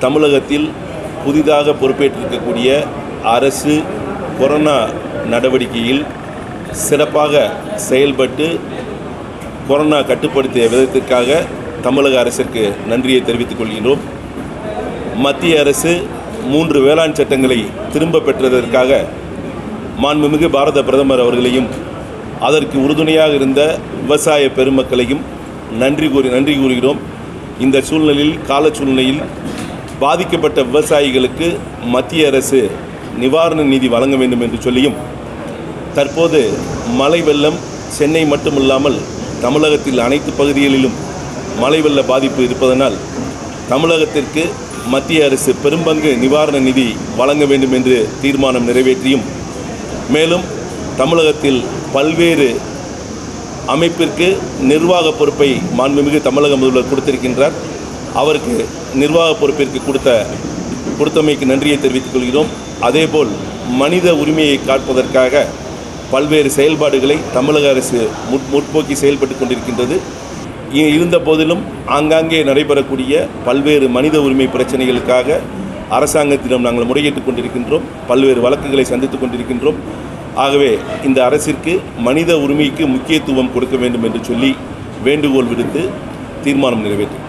தமிழகத்தில் புதிதாக பொறுப்பேற்றிருக்கக்கூடிய அரசு கொரோனா நடவடிக்கையில் சிறப்பாக செயல்பட்டு கொரோனா கட்டுப்படுத்திய விதத்திற்காக தமிழக அரசிற்கு நன்றியை தெரிவித்துக் கொள்கின்றோம் மத்திய அரசு மூன்று வேளாண் சட்டங்களை திரும்ப பெற்றதற்காக மாண்புமிகு பாரத பிரதமர் அவர்களையும் அதற்கு உறுதுணையாக இருந்த விவசாய பெருமக்களையும் நன்றி கூறி நன்றி கூறுகிறோம் இந்த சூழ்நிலையில் கால சூழ்நிலையில் பாதிக்கப்பட்ட விவசாயிகளுக்கு மத்திய அரசு நிவாரண நிதி வழங்க வேண்டும் என்று சொல்லியும் தற்போது மழை வெள்ளம் சென்னை மட்டுமில்லாமல் தமிழகத்தில் அனைத்து பகுதிகளிலும் மழை வெள்ள பாதிப்பு இருப்பதனால் தமிழகத்திற்கு மத்திய அரசு பெரும்பங்கு நிவாரண நிதி வழங்க வேண்டும் என்று தீர்மானம் நிறைவேற்றியும் மேலும் தமிழகத்தில் பல்வேறு அமைப்பிற்கு நிர்வாக பொறுப்பை மாண்புமிகு தமிழக முதல்வர் கொடுத்திருக்கின்றார் அவருக்கு நிர்வாக பொறுப்பிற்கு கொடுத்த கொடுத்தமைக்கு நன்றியை தெரிவித்துக் கொள்கிறோம் அதேபோல் மனித உரிமையை காப்பதற்காக பல்வேறு செயல்பாடுகளை தமிழக அரசு முற் முற்போக்கி செயல்பட்டு கொண்டிருக்கின்றது இ- இருந்த போதிலும் ஆங்காங்கே நடைபெறக்கூடிய பல்வேறு மனித உரிமை பிரச்சனைகளுக்காக அரசாங்கத்திடம் நாங்கள் முறையிட்டுக் கொண்டிருக்கின்றோம் பல்வேறு வழக்குகளை சந்தித்துக் கொண்டிருக்கின்றோம் ஆகவே இந்த அரசிற்கு மனித உரிமைக்கு முக்கியத்துவம் கொடுக்க வேண்டும் என்று சொல்லி வேண்டுகோள் விடுத்து தீர்மானம் நிறைவேற்றி